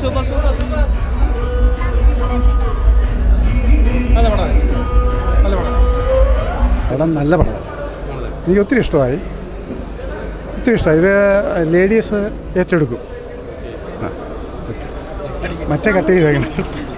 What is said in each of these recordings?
Super super super നല്ല പടം നല്ല പടം പടം നല്ല പടം എനിക്ക് ഒത്തിരി ഇഷ്ടമായി ഒത്തിരി ഇഷ്ടമായി ഇത് ലേഡീസ് ഏറ്റെടുക്കും ആ, ഓക്കേ. മറ്റേ കട്ട് ചെയ്തേക്കണം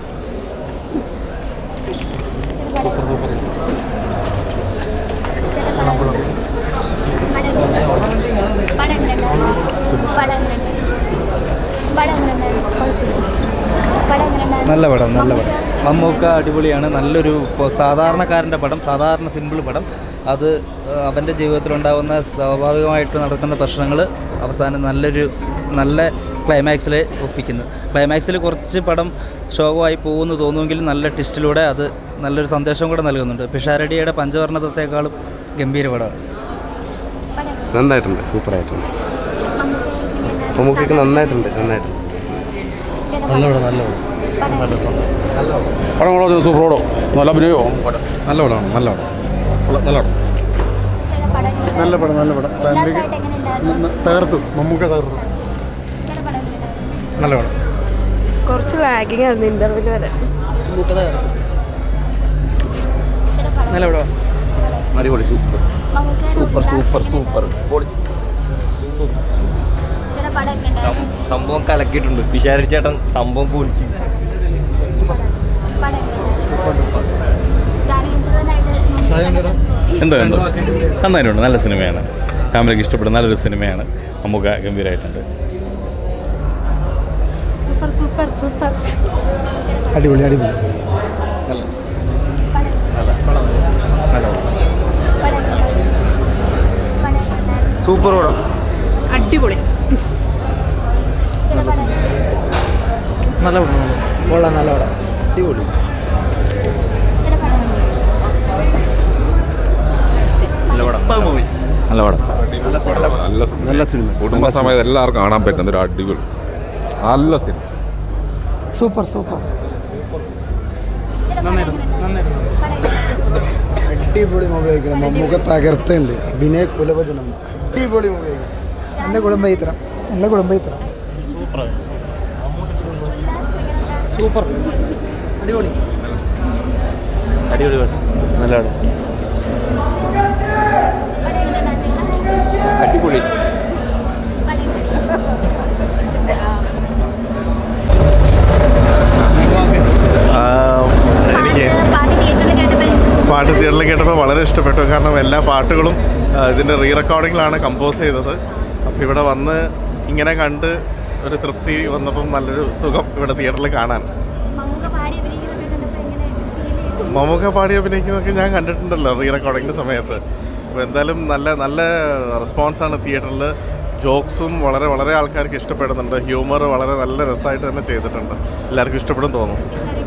നല്ല പടം നല്ല പടം മമ്മൂക്ക അടിപൊളിയാണ് നല്ലൊരു ഇപ്പോൾ സാധാരണക്കാരൻ്റെ പടം സാധാരണ സിമ്പിൾ പടം അത് ആ, അവൻ്റെ ജീവിതത്തിലുണ്ടാകുന്ന സ്വാഭാവികമായിട്ട് നടക്കുന്ന പ്രശ്നങ്ങൾ അവസാനം നല്ലൊരു നല്ല ക്ലൈമാക്സിൽ ഒപ്പിക്കുന്നു ക്ലൈമാക്സിൽ കുറച്ച് പടം ശോകമായി പോകുമെന്ന് തോന്നുമെങ്കിലും നല്ല ട്വിസ്റ്റിലൂടെ അത് നല്ലൊരു സന്ദേശം കൂടെ നൽകുന്നുണ്ട് പിഷാരടിയുടെ പഞ്ചവർണ്ണതത്തെക്കാളും ഗംഭീര പടമാണ് നന്നായിട്ടുണ്ട് സൂപ്പറായിട്ടുണ്ട് മമ്മൂക്കൊക്കെ നന്നായിട്ടുണ്ട് നന്നായിട്ടുണ്ട് പടം കൊള്ളാം സൂപ്പർ പടം നല്ല അഭിനയോ നല്ല പടമാണ് നല്ല പടം നല്ല പടം നല്ല പടം നല്ല പടം ഫാമിലിക്ക് തകർത്തു മമ്മൂക്ക തകർത്തു നല്ല പടം കുറച്ച് ലാഗിങ് ആയിരുന്നു ഇന്റർവ്യൂല് വരെ നല്ല പടം അടിപൊളി സൂപ്പർ സൂപ്പർ സൂപ്പർ സൂപ്പർ സംഭവം കലക്കിയിട്ടുണ്ട് പിഷാരി ചേട്ടൻ സംഭവം പൊളിച്ച് എന്തോ എന്തോ നന്നായിട്ടുണ്ട് നല്ല സിനിമയാണ് ഫാമിലിക്ക് ഇഷ്ടപ്പെടുന്ന നല്ലൊരു സിനിമയാണ് നമുക്ക് ഗംഭീരമായിട്ടുണ്ട് സൂപ്പർ സൂപ്പർ സൂപ്പർ അടിപൊളി അടിപൊളി സൂപ്പർ പടം അടിപൊളി നല്ല പടം കൊള്ളാം നല്ല പടം അടിപൊളി നല്ല പടം നല്ല നല്ല സിനിമ കുടുംബസമയത്ത് എല്ലാവർക്കും കാണാൻ പറ്റുന്ന ഒരു അടിപൊളി നല്ല സിനിമ സൂപ്പർ സൂപ്പർ അടിപൊളി മൂവി ആയിരിക്കണം മമ്മൂക്ക തകർത്തുണ്ട് അഭിനയ കുലപതനം അടിപൊളി മൂവി ആയിരിക്കണം നല്ല കുടുംബയിത്രം നല്ല കുടുംബയിത്രം സൂപ്പർ അടിപൊളി അടിപൊളി പടം നല്ല പടം അടിപൊളി എനിക്ക് പാട്ട് തിയേറ്ററിൽ കേട്ടപ്പോൾ വളരെ ഇഷ്ടപ്പെട്ടു കാരണം എല്ലാ പാട്ടുകളും ആ, ഇതിൻ്റെ റീ റെക്കോർഡിങ്ങിലാണ് കമ്പോസ് ചെയ്തത് അപ്പോൾ ഇവിടെ വന്ന് ഇങ്ങനെ കണ്ട് ഒരു തൃപ്തി വന്നപ്പം നല്ലൊരു സുഖം ഇവിടെ തിയേറ്ററിൽ കാണാൻ മമ്മൂക്ക പാടി അഭിനയിക്കുന്നതൊക്കെ ഞാൻ കണ്ടിട്ടുണ്ടല്ലോ റീ റെക്കോർഡിങ്ങിൻ്റെ സമയത്ത് അപ്പോൾ എന്തായാലും നല്ല നല്ല റെസ്പോൺസാണ് തിയേറ്ററിൽ ജോക്സും വളരെ വളരെ ആൾക്കാർക്ക് ഇഷ്ടപ്പെടുന്നുണ്ട് ഹ്യൂമർ വളരെ നല്ല രസമായിട്ട് തന്നെ ചെയ്തിട്ടുണ്ട് എല്ലാവർക്കും ഇഷ്ടപ്പെടും തോന്നുന്നു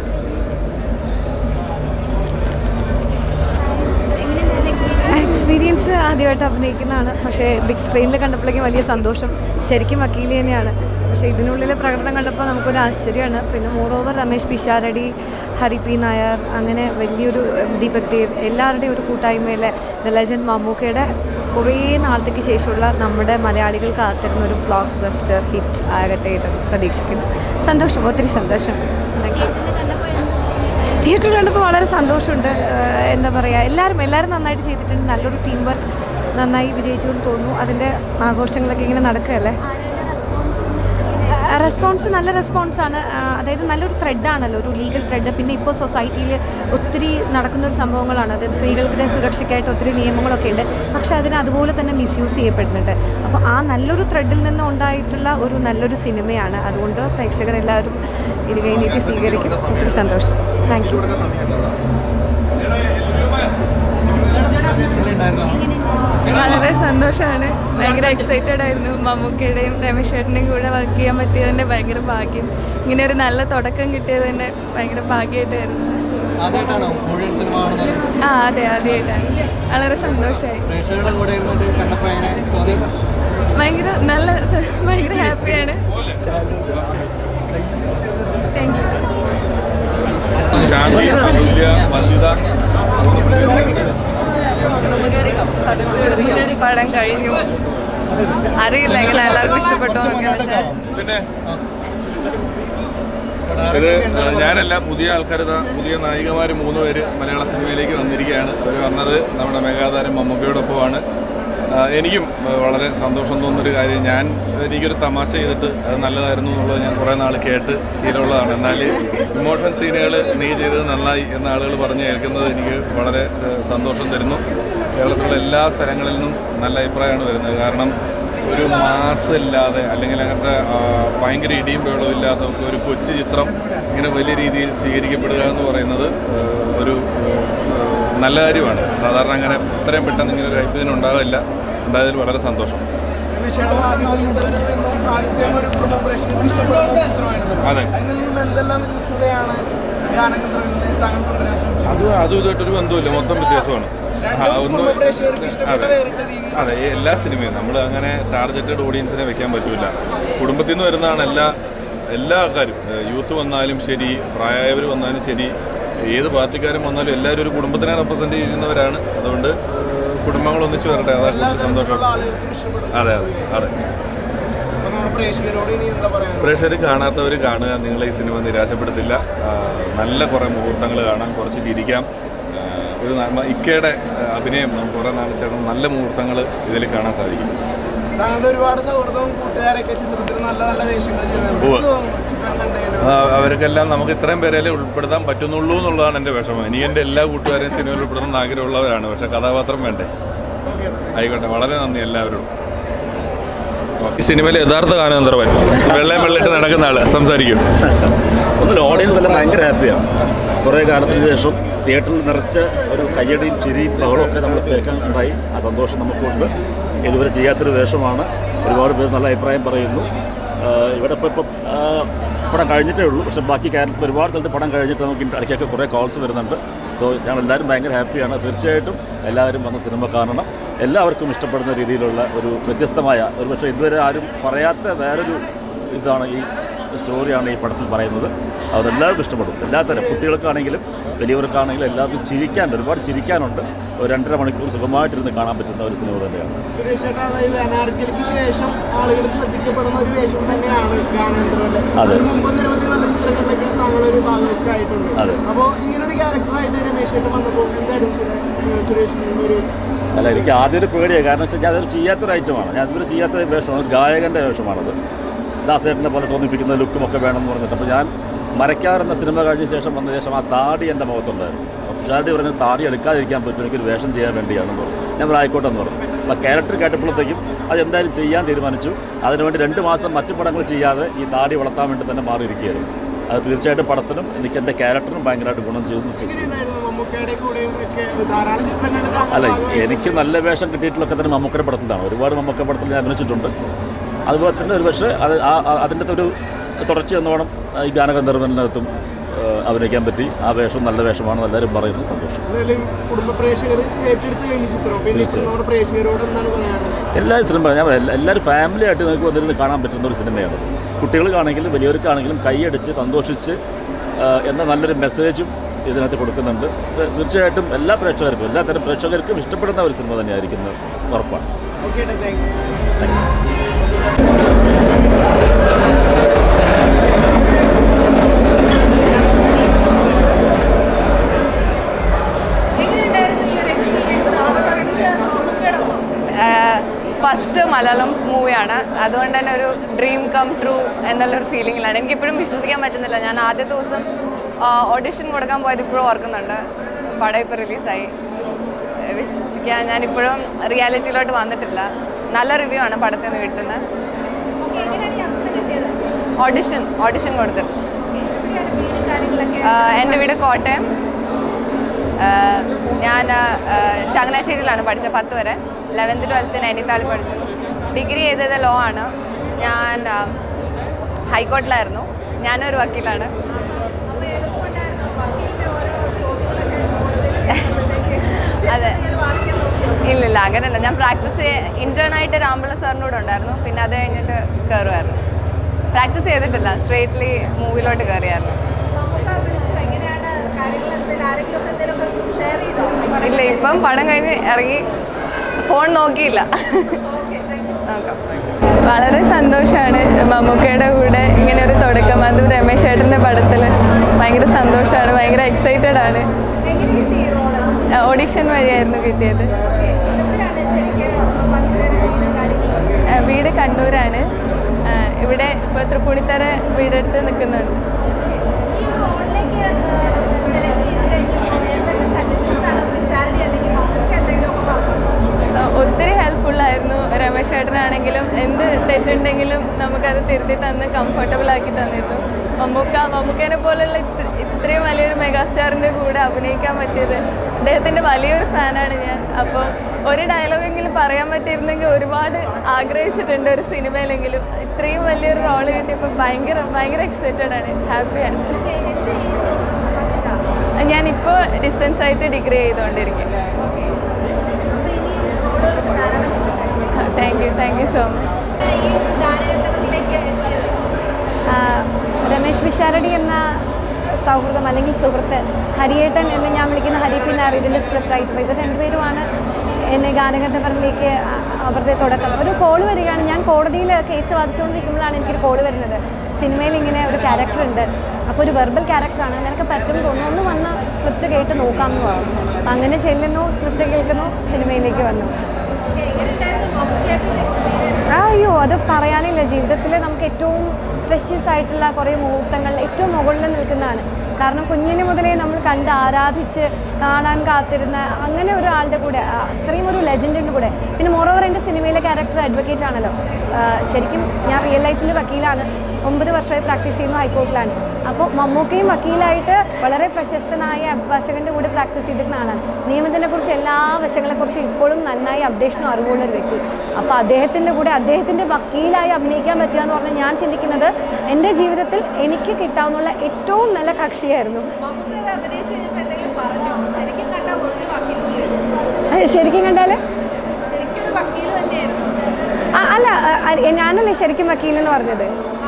എക്സ്പീരിയൻസ് ആദ്യമായിട്ട് അഭിനയിക്കുന്നതാണ് പക്ഷേ ബിഗ് സ്ക്രീനിൽ കണ്ടപ്പോഴേക്കും വലിയ സന്തോഷം ശരിക്കും വക്കീല് തന്നെയാണ് പക്ഷേ ഇതിനുള്ളിലെ പ്രകടനം കണ്ടപ്പോൾ നമുക്കൊരു ആശ്ചര്യമാണ് പിന്നെ മോറോവർ രമേശ് പിഷാരടി ഹരി പി നായർ അങ്ങനെ വലിയൊരു ഉം, ദീപക് തീർ എല്ലാവരുടെയും ഒരു കൂട്ടായ്മയിലെ ദ ലെജൻഡ് മമ്മൂക്കയുടെ കുറേ നാളത്തേക്ക് ശേഷമുള്ള നമ്മുടെ മലയാളികൾ കാത്തിരുന്ന ഒരു ബ്ലോക്ക് ബസ്റ്റർ ഹിറ്റ് ആകട്ടെ ഇതെന്ന് പ്രതീക്ഷിക്കുന്നു സന്തോഷം ഒത്തിരി സന്തോഷം താങ്ക് യു തിയേറ്ററിൽ കണ്ടപ്പോൾ വളരെ സന്തോഷമുണ്ട് ഏഹ് എന്താ പറയുക എല്ലാവരും എല്ലാവരും നന്നായിട്ട് ചെയ്തിട്ടുണ്ട് നല്ലൊരു ടീം വർക്ക് നന്നായി വിജയിച്ചു എന്ന് തോന്നുന്നു അതിൻ്റെ ആഘോഷങ്ങളൊക്കെ ഇങ്ങനെ നടക്കുകയല്ലേ റെസ്പോൺസ് നല്ല റെസ്പോൺസാണ് അതായത് നല്ലൊരു ത്രെഡാണല്ലോ ഒരു ലീഗൽ ത്രെഡ് പിന്നെ ഇപ്പോൾ സൊസൈറ്റിയിൽ ഒത്തിരി നടക്കുന്ന ഒരു സംഭവങ്ങളാണ് അതായത് സ്ത്രീകളുടെ സുരക്ഷയ്ക്കായിട്ട് ഒത്തിരി നിയമങ്ങളൊക്കെ ഉണ്ട് പക്ഷേ അതിനെ അതുപോലെ തന്നെ മിസ്യൂസ് ചെയ്യപ്പെടുന്നുണ്ട് അപ്പോൾ ആ നല്ലൊരു ത്രെഡിൽ നിന്ന് ഉണ്ടായിട്ടുള്ള ഒരു നല്ലൊരു സിനിമയാണ് അതുകൊണ്ട് പ്രേക്ഷകരെല്ലാവരും ഇത് കഴിഞ്ഞിട്ട് സ്വീകരിക്കും ഒത്തിരി സന്തോഷം താങ്ക് യു വളരെ സന്തോഷമാണ് ഭയങ്കര എക്സൈറ്റഡ് ആയിരുന്നു മമ്മൂക്കയുടെയും രമേശ് ചേട്ടൻ്റെയും കൂടെ വർക്ക് ചെയ്യാൻ പറ്റിയതിൻ്റെ ഭയങ്കര ഭാഗ്യം ഇങ്ങനെ ഒരു നല്ല തുടക്കം കിട്ടിയത് തന്നെ ഭയങ്കര ഭാഗ്യമായിട്ടായിരുന്നു ആദ്യമായിട്ടാണോ മുഴുവൻ സിനിമ കാണുന്നത് ആ അതെ ആദ്യമായിട്ടാണ് വളരെ സന്തോഷമായി പ്രേക്ഷകരുടെ കൂടെ ഇരുന്നിട്ട് കണ്ടപ്പോൾ എങ്ങനെ തോന്നി ഭയങ്കര നല്ല സ- ഭയങ്കര ഹാപ്പിയാണ് താങ്ക് യു ശാന്തി അതുല്യ വനിത പടം കഴിഞ്ഞു അറിയില്ല എങ്ങനെ എല്ലാവർക്കും ഇഷ്ടപ്പെട്ടു എന്നൊക്കെ പക്ഷേ പിന്നെ ഇത് ആ, ഞാനല്ല പുതിയ ആൾക്കാർ പുതിയ നായികമാർ മൂന്ന് പേര് മലയാള സിനിമയിലേക്ക് വന്നിരിക്കുകയാണ് അവർ വന്നത് നമ്മുടെ മെഗാതാരം മമ്മൂക്കയോടൊപ്പമാണ് ആ, എനിക്കും ആ, വളരെ സന്തോഷം തോന്നുന്നൊരു കാര്യം ഞാൻ എനിക്കൊരു തമാശ ചെയ്തിട്ട് അത് നല്ലതായിരുന്നു എന്നുള്ളത് ഞാൻ കുറേ നാൾ കേട്ട് ശീലമുള്ളതാണ് എന്നാൽ ഇമോഷൻ സീനുകൾ നീ ചെയ്തത് നന്നായി എന്ന ആളുകൾ പറഞ്ഞു കേൾക്കുന്നത് എനിക്ക് വളരെ ആ, സന്തോഷം തരുന്നു കേരളത്തിലുള്ള എല്ലാ സ്ഥലങ്ങളിൽ നിന്നും നല്ല അഭിപ്രായമാണ് വരുന്നത് കാരണം ഒരു മാസം ഇല്ലാതെ അല്ലെങ്കിൽ അങ്ങനത്തെ ആ, ഭയങ്കര ഇടിയും ബഹളവും ഇല്ലാത്ത ഒക്കെ ഒരു കൊച്ചു ചിത്രം ഇങ്ങനെ വലിയ രീതിയിൽ സ്വീകരിക്കപ്പെടുക എന്ന് പറയുന്നത് ആ, ഒരു ആ, നല്ല കാര്യമാണ് സാധാരണ അങ്ങനെ ഇത്രയും പെട്ടെന്ന് ഇങ്ങനെ ഒരു ഹൈപ്പ് ഇതിന് ഉണ്ടാകില്ല ഉണ്ടായതിൽ വളരെ സന്തോഷം അതെ എന്തെല്ലാം വ്യത്യസ്തതയാണ് ഗാനഗന്ധർവ്വനിൽ താങ്കൾ കൊണ്ടുവരാൻ ശ്രമിച്ചത്? അത് അതും ഇതായിട്ടൊരു ബന്ധമില്ല മൊത്തം വ്യത്യാസമാണ് ആ, ഒന്ന് കുടുംബ പ്രേക്ഷകർക്ക് ഇഷ്ടപ്പെട്ട അതെ വേറിട്ട രീതി അതെ ഈ എല്ലാ സിനിമയും നമ്മൾ അങ്ങനെ ടാർഗറ്റഡ് ഓഡിയൻസിനെ വെക്കാൻ പറ്റില്ല കുടുംബത്തിൽ നിന്ന് വരുന്നതാണ് എല്ലാ എല്ലാ ആൾക്കാരും ഏഹ് യൂത്ത് വന്നാലും ശരി പ്രായമായവർ വന്നാലും ശരി ഏത് പാർട്ടിക്കാരും വന്നാലും എല്ലാവരും ഒരു കുടുംബത്തിനെ റെപ്രസെൻ്റ് ചെയ്യുന്നവരാണ് അതുകൊണ്ട് ഏഹ് കുടുംബങ്ങൾ ഒന്നിച്ച് വരട്ടെ അതാണ് കൂടുതൽ സന്തോഷം ആളുകൾക്കും ഇഷ്ടപ്പെടും അതെ അതെ അതെ അപ്പൊ നമ്മുടെ പ്രേക്ഷകരോട് ഇനി എന്താ പറയാ പ്രേക്ഷകർ കാണാത്തവർ കാണുക നിങ്ങൾ ഈ സിനിമ നിരാശപ്പെടുത്തില്ല ആ, നല്ല കുറേ മുഹൂർത്തങ്ങൾ കാണാം കുറച്ച് ചിരിക്കാം ആ, ഒരു നന്മ- ഇക്കയുടെ ആ, അഭിനയം നമുക്ക് കുറേ നാൾ ചേർന്ന് നല്ല മുഹൂർത്തങ്ങൾ ഇതിൽ കാണാൻ സാധിക്കും താങ്കളുടെ ഒരുപാട് സൗഹൃദവും കൂട്ടുകാരൊക്കെ ചിത്രത്തിൽ നല്ല നല്ല വേഷങ്ങൾ ചെയ്തിട്ടുണ്ട് ഉവ്വ്. എന്ത് തോന്നുന്നു? ചിത്രം കണ്ടതിന് ആ, അവർക്കെല്ലാം നമുക്ക് ഇത്രയും പേരല്ലേ ഉൾപ്പെടുത്താൻ പറ്റുന്നുള്ളൂ എന്നുള്ളതാണ് എൻ്റെ വിഷമം ഇനി എൻ്റെ എല്ലാ കൂട്ടുകാരെയും സിനിമയിൽ ഉൾപ്പെടുന്ന ആഗ്രഹമുള്ളവരാണ് പക്ഷേ കഥാപാത്രം വേണ്ടേ ആയിക്കോട്ടെ വളരെ നന്ദി എല്ലാവരോടും ഈ സിനിമയിലെ യഥാർത്ഥ ഗാനഗന്ധർവൻ വെള്ളയും വെള്ളിട്ട് നടക്കുന്ന ആള് സംസാരിക്കും ഒന്നുമില്ല ഓഡിയൻസ് എല്ലാം ഭയങ്കര ഹാപ്പിയാണ് കുറേ കാലത്തിന് ശേഷം തിയേറ്ററിൽ നിറച്ച ഒരു കയ്യടിയും ചിരിയും ബഹളവും ഒക്കെ നമ്മൾ കേൾക്കാൻ ഉണ്ടായി ആ സന്തോഷം നമുക്കുണ്ട് ഇതുവരെ ചെയ്യാത്തൊരു വേഷമാണ് ഒരുപാട് പേർ നല്ല അഭിപ്രായം പറയുന്നു ആഹ് ഇവിടെ ഇപ്പോൾ ഇപ്പം ആഹ് പടം കഴിഞ്ഞിട്ടേ ഉള്ളൂ പക്ഷേ ബാക്കി കേരളത്തിൽ ഒരുപാട് സ്ഥലത്ത് പടം കഴിഞ്ഞിട്ട് നമുക്ക് ഇടയ്ക്കൊക്കെ കുറേ കോൾസ് വരുന്നുണ്ട് സോ ഞങ്ങൾ എല്ലാവരും ഭയങ്കര ഹാപ്പിയാണ് തീർച്ചയായിട്ടും എല്ലാവരും വന്ന് സിനിമ കാണണം എല്ലാവർക്കും ഇഷ്ടപ്പെടുന്ന രീതിയിലുള്ള ഒരു വ്യത്യസ്തമായ ഒരു പക്ഷേ ഇതുവരെ ആരും പറയാത്ത വേറൊരു ഇതാണ് ഈ സ്റ്റോറിയാണ് ഈ പടത്തിൽ പറയുന്നത് അതെല്ലാവർക്കും ഇഷ്ടപ്പെടും എല്ലാത്തരം കുട്ടികൾക്കാണെങ്കിലും വലിയവർക്കാണെങ്കിലും എല്ലാവർക്കും ചിരിക്കാൻ ഒരുപാട് ചിരിക്കാനുണ്ട് ഒരു രണ്ടര മണിക്കൂർ സുഖമായിട്ടിരുന്ന് കാണാൻ പറ്റുന്ന ഒരു സിനിമ തന്നെയാണ് സുരേഷ് ചേട്ടാ അതായത് അനാർക്കലിക്ക് ശേഷം ആളുകൾ ശ്രദ്ധിക്കപ്പെടുന്ന ഒരു വേഷം തന്നെയാണ് ഗാനഗന്ധർവ്വന്റെ അതെ. അതിന് മുമ്പ് നിരവധി നല്ല ചിത്രങ്ങളിലൊക്കെ താങ്കളൊരു ഭാഗമൊക്കെ ആയിട്ടുണ്ട് അതെ. അപ്പോൾ ഇങ്ങനൊരു ക്യാരക്ടറായിട്ട് രമേശ് ചേട്ടൻ വന്നപ്പോൾ എന്തായിരുന്നു സുരേ- സുരേഷിന് ഒരു അല്ല എനിക്ക് ആദ്യം ഒരു പേടിയാണ് കാരണം വെച്ചാൽ ഞാൻ അതൊരു ചെയ്യാത്തൊരു ഐറ്റമാണ് ഞാൻ ഇതുവരെ ചെയ്യാത്ത ഒരു വേഷമാണ് ഒരു ഗായകൻ്റെ വേഷമാണത് ദാസേട്ടനെ പോലെ തോന്നിപ്പിക്കുന്ന ലുക്കും ഒക്കെ വേണമെന്ന് പറഞ്ഞിട്ട് അപ്പോൾ ഞാൻ മരക്കാർ എന്ന സിനിമ കഴിഞ്ഞ ശേഷം വന്ന ശേഷം ആ താടി എൻ്റെ മുഖത്തുണ്ടായിരുന്നു അപ്പോൾ ഷാഡി പറഞ്ഞു താടി എടുക്കാതിരിക്കാൻ പറ്റും എനിക്കൊരു വേഷം ചെയ്യാൻ വേണ്ടിയാണെന്ന് പറഞ്ഞു ഞാൻ പറഞ്ഞു ആയിക്കോട്ടെ എന്ന് പറഞ്ഞു അപ്പോൾ ക്യാരക്ടർ കേട്ടപ്പോഴത്തേക്കും അത് എന്തായാലും ചെയ്യാൻ തീരുമാനിച്ചു അതിനുവേണ്ടി രണ്ട് മാസം മറ്റു പടങ്ങൾ ചെയ്യാതെ ഈ താടി വളർത്താൻ വേണ്ടി തന്നെ മാറിയിരിക്കുകയായിരുന്നു അത് തീർച്ചയായിട്ടും പടത്തിനും എനിക്ക് എൻ്റെ ക്യാരക്ടറിനും ഭയങ്കരമായിട്ട് ഗുണം ചെയ്തു എന്ന് വിശ്വസിക്കുന്നു ഉണ്ടായിരുന്നു മമ്മൂക്കയുടെ കൂടെയും ഒക്കെ ധാരാളം ചിത്രങ്ങളിൽ താങ്കൾ അല്ല ഭാഗമായിരുന്നു. എനിക്ക് നല്ല വേഷം കിട്ടിയിട്ടുള്ളൊക്കെ തന്നെ മമ്മൂക്കയുടെ പടത്തിലാണ് ഒരുപാട് മമ്മൂക്ക പടത്തിൽ ഞാൻ അഭിനയിച്ചിട്ടുണ്ട് അതുപോലെ തന്നെ ഒരു പക്ഷേ അത് ആ ആ- അതിൻ്റെ ഒരു തുടർച്ച എന്നോണം ഈ ഗാനഗന്ധർവനകത്തും ഏഹ്, അഭിനയിക്കാൻ പറ്റി ആ വേഷം നല്ല വേഷമാണ് എല്ലാവരും പറയുന്നത് സന്തോഷം എന്തായാലും കുടുംബ പ്രേക്ഷകർ ഏറ്റെടുത്ത് കഴിഞ്ഞ ചിത്രം പിന്നെ ഇപ്പോൾ തീർച്ചയായും. നമ്മുടെ പ്രേക്ഷകരോട് എന്താണ് പറയാനുള്ളത് എല്ലാ സിനിമ ഞാൻ എല്ലാ- എല്ലാവരും ഫാമിലി ആയിട്ട് നിങ്ങൾക്ക് വന്നിരുന്ന് കാണാൻ പറ്റുന്ന ഒരു സിനിമയാണ് കുട്ടികൾക്കാണെങ്കിലും വലിയവർക്കാണെങ്കിലും കൈയടിച്ച് സന്തോഷിച്ച് ആ, എന്ന നല്ലൊരു മെസ്സേജും ഇതിനകത്ത് കൊടുക്കുന്നുണ്ട് പക്ഷേ തീർച്ചയായിട്ടും എല്ലാ പ്രേക്ഷകർക്കും എല്ലാ തരം പ്രേക്ഷകർക്കും ഇഷ്ടപ്പെടുന്ന ഒരു സിനിമ തന്നെയായിരിക്കുന്നത് ഉറപ്പാണ് okay thank you first Malayalam മൂവിയാണ് അതുകൊണ്ട് തന്നെ ഒരു ഡ്രീം കം ട്രൂ എന്നുള്ളൊരു ഫീലിങ്ങിലാണ് എനിക്കിപ്പോഴും വിശ്വസിക്കാൻ പറ്റുന്നില്ല ഞാൻ ആദ്യത്തെ ദിവസം ഓഡിഷൻ കൊടുക്കാൻ പോയത് ഇപ്പോഴും ഓർക്കുന്നുണ്ട് പടം ഇപ്പോൾ റിലീസായി വിശ്വസിക്കാൻ ഞാനിപ്പോഴും റിയാലിറ്റിയിലോട്ട് വന്നിട്ടില്ല നല്ല റിവ്യൂ ആണ് പടത്തിൽ നിന്ന് കിട്ടുന്നത് ഓഡിഷൻ ഓഡിഷൻ കൊടുത്തിട്ട് ആഹ് എൻ്റെ വീട് കോട്ടയം ആഹ് ഞാൻ ആഹ് ചങ്ങനാശ്ശേരിയിലാണ് പഠിച്ചത് പത്ത് വരെ ലെവൻത്ത് ട്വൽത്ത് നൈനിത്താളിൽ പഠിച്ചു ഡിഗ്രി ചെയ്തത് ലോ ആണ് ഞാൻ ആഹ് ഹൈക്കോർട്ടിലായിരുന്നു ഞാനൊരു വക്കീലാണ് അതെ ഇല്ലില്ല അങ്ങനെയല്ല ഞാൻ പ്രാക്ടീസ് ഇന്റേൺ ആയിട്ട് രാമ്പിള സാറിൻ്റെ കൂടെ ഉണ്ടായിരുന്നു പിന്നെ അത് കഴിഞ്ഞിട്ട് കയറുമായിരുന്നു പ്രാക്ടീസ് ചെയ്തിട്ടില്ല സ്ട്രേറ്റ്ലി മൂവിലോട്ട് കയറിയായിരുന്നു ഇല്ല ഇപ്പം പടം കഴിഞ്ഞ് ഇറങ്ങി ഫോൺ നോക്കിയില്ല നോക്കാം വളരെ സന്തോഷമാണ് മമ്മൂക്കയുടെ കൂടെ ഇങ്ങനെ ഒരു തുടക്കം അതും രമേശ് ചേട്ടൻ്റെ പടത്തിൽ ഭയങ്കര സന്തോഷമാണ് ഭയങ്കര എക്സൈറ്റഡ് ആണ് ഓഡിഷൻ വഴിയായിരുന്നു കിട്ടിയത് ആ, വീട് കണ്ണൂരാണ് ആ, ഇവിടെ ഇപ്പോൾ തൃപ്പൂണിത്തറ വീടെടുത്ത് നിൽക്കുന്നുണ്ട് ആ, ഒത്തിരി ഹെൽപ്ഫുള്ളായിരുന്നു രമേശ് ചേട്ടനാണെങ്കിലും എന്ത് തെറ്റുണ്ടെങ്കിലും നമുക്കത് തിരുത്തി തന്ന് കംഫർട്ടബിൾ ആക്കി തന്നിരുന്നു മമ്മൂക്ക മമ്മൂക്കേനെ പോലുള്ള ഇത്ര- ഇത്രയും വലിയൊരു മെഗാസ്റ്റാറിൻ്റെ കൂടെ അഭിനയിക്കാൻ പറ്റിയത് അദ്ദേഹത്തിൻ്റെ വലിയൊരു ഫാനാണ് ഞാൻ അപ്പോൾ ഒരു ഡയലോഗെങ്കിലും പറയാൻ പറ്റിയിരുന്നെങ്കിൽ ഒരുപാട് ആഗ്രഹിച്ചിട്ടുണ്ട് ഒരു സിനിമയിലെങ്കിലും ഇത്രയും വലിയൊരു റോള് കിട്ടിയപ്പോൾ ഭയങ്കര ഭയങ്കര എക്സൈറ്റഡ് ആണ് ഹാപ്പിയാണ് ഞാനിപ്പോൾ ഡിസ്റ്റൻസ് ആയിട്ട് ഡിഗ്രി ചെയ്തുകൊണ്ടിരിക്കും thank you thank you so much ആ, രമേശ് പിഷാരടി എന്ന സൗഹൃദം അല്ലെങ്കിൽ സുഹൃത്ത് ഹരിയേട്ടൻ എന്ന് ഞാൻ വിളിക്കുന്ന ഹരി പി നായർ ഇതിൻ്റെ സ്ക്രിപ്റ്റ് റൈറ്റർ ഇവർ രണ്ടുപേരുമാണ് എന്നെ ഗാനഗന്ധർവരിലേക്ക് ആ, അവരുടെ തുടക്കം ഒരു കോള് വരികയാണ് ഞാൻ കോടതിയിൽ കേസ് വാദിച്ചുകൊണ്ടിരിക്കുമ്പോഴാണ് എനിക്കൊരു കോള് വരുന്നത് സിനിമയിൽ ഇങ്ങനെ ഒരു ക്യാരക്ടർ ഉണ്ട് അപ്പോൾ ഒരു വെർബൽ ക്യാരക്ടറാണ് നിനക്ക് പറ്റും തോന്നുന്നു ഒന്ന് വന്ന് സ്ക്രിപ്റ്റ് കേട്ട് നോക്കാമെന്ന് പറഞ്ഞു അപ്പം അങ്ങനെ ചെല്ലുന്നു സ്ക്രിപ്റ്റ് കേൾക്കുന്നു സിനിമയിലേക്ക് വന്നു ആ, അയ്യോ അത് പറയാനില്ല ജീവിതത്തിൽ നമുക്ക് ഏറ്റവും പ്രഷ്യസ് ആയിട്ടുള്ള കുറേ മുഹൂർത്തങ്ങൾ ഏറ്റവും മുകളിൽ നിൽക്കുന്നതാണ് കാരണം കുഞ്ഞിന് മുതലേ നമ്മൾ കണ്ട് ആരാധിച്ച് കാണാൻ കാത്തിരുന്ന അങ്ങനെ ഒരാളുടെ കൂടെ ആ, അത്രയും ഒരു ലെജൻഡിൻ്റെ കൂടെ പിന്നെ മോറോവർ എൻ്റെ സിനിമയിലെ ക്യാരക്ടർ അഡ്വക്കേറ്റ് ആണല്ലോ ആ, ശരിക്കും ഞാൻ റിയൽ ലൈഫിൽ വക്കീലാണ് ഒമ്പത് വർഷമായി പ്രാക്ടീസ് ചെയ്യുന്ന ഹൈക്കോർട്ടിലാണ് അപ്പോൾ മമ്മൂക്കയും വക്കീലായിട്ട് വളരെ പ്രശസ്തനായ അഭിഭാഷകൻ്റെ കൂടെ പ്രാക്ടീസ് ചെയ്തിരുന്ന ആളാണ് നിയമത്തിനെ കുറിച്ച് എല്ലാ വശങ്ങളെക്കുറിച്ചും ഇപ്പോഴും നന്നായി അപ്ഡേഷനും അറിവുള്ള ഒരു വ്യക്തി അപ്പോൾ അദ്ദേഹത്തിൻ്റെ കൂടെ അദ്ദേഹത്തിൻ്റെ വക്കീലായി അഭിനയിക്കാൻ പറ്റുക എന്ന് പറഞ്ഞാൽ ഞാൻ ചിന്തിക്കുന്നത് എൻ്റെ ജീവിതത്തിൽ എനിക്ക് കിട്ടാവുന്ന ഏറ്റവും നല്ല കക്ഷിയായിരുന്നു അതെ, ശരിക്കും കണ്ടാൽ ആ, അല്ല ആ, ഞാനല്ലേ ശരിക്കും വക്കീൽ എന്ന് പറഞ്ഞത്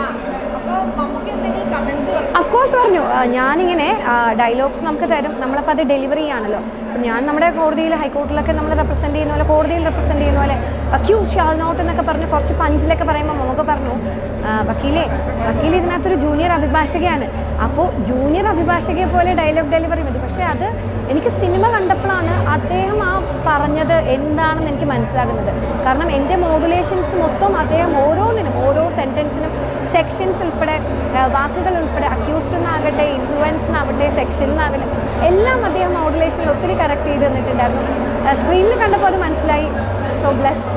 അഫ്കോഴ്സ് പറഞ്ഞു ആ, ഞാനിങ്ങനെ ഡയലോഗ്സ് നമുക്ക് തരും നമ്മളപ്പോൾ അത് ഡെലിവറി ചെയ്യാണല്ലോ അപ്പം ഞാൻ നമ്മുടെ കോടതിയിൽ ഹൈക്കോർട്ടിലൊക്കെ നമ്മൾ റെപ്രസെൻറ്റ് ചെയ്യുന്ന പോലെ കോടതിയിൽ റെപ്രസെൻറ്റ് ചെയ്യുന്ന പോലെ അക്യൂസ് ഷാൽ നോട്ട് എന്നൊക്കെ പറഞ്ഞ് കുറച്ച് പഞ്ചിലൊക്കെ പറയുമ്പോൾ നമുക്ക് പറഞ്ഞു "ആ, വക്കീലേ വക്കീൽ ഇതിനകത്തൊരു ജൂനിയർ അഭിഭാഷകയാണ് അപ്പോൾ ജൂനിയർ അഭിഭാഷകയെ പോലെ ഡയലോഗ് ഡെലിവറി മതി പക്ഷേ അത് എനിക്ക് സിനിമ കണ്ടപ്പോഴാണ് അദ്ദേഹം ആ പറഞ്ഞത് എന്താണെന്ന് എനിക്ക് മനസ്സിലാകുന്നത് കാരണം എൻ്റെ മോഡുലേഷൻസ് മൊത്തം അദ്ദേഹം ഓരോന്നിനും ഓരോ സെൻറ്റൻസിനും സെക്ഷൻസ് ഉൾപ്പെടെ ആ, വാക്കുകൾ ഉൾപ്പെടെ അക്യൂസ്ഡ് എന്നാകട്ടെ ഇൻഫ്ലുവൻസ് എന്നാകട്ടെ സെക്ഷൻ എന്നാകട്ടെ എല്ലാം അദ്ദേഹം മോഡുലേഷനിൽ ഒത്തിരി കറക്റ്റ് ചെയ്ത് തന്നിട്ടുണ്ടായിരുന്നു സ്ക്രീനിൽ കണ്ടപ്പോൾ അത് മനസ്സിലായി so blessed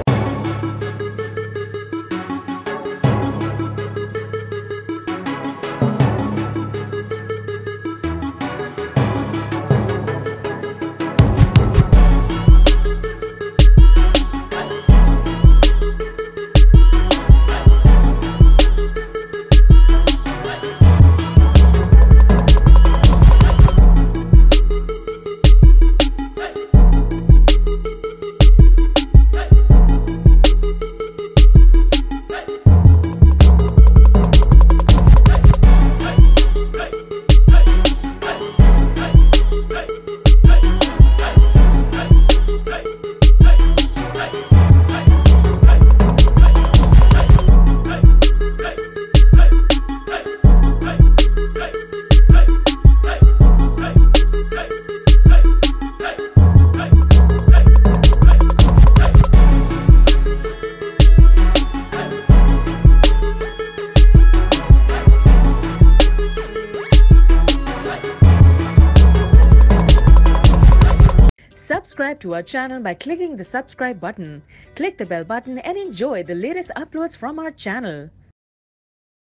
Subscribe to our channel by clicking the subscribe button. Click the bell button and enjoy the latest uploads from our channel.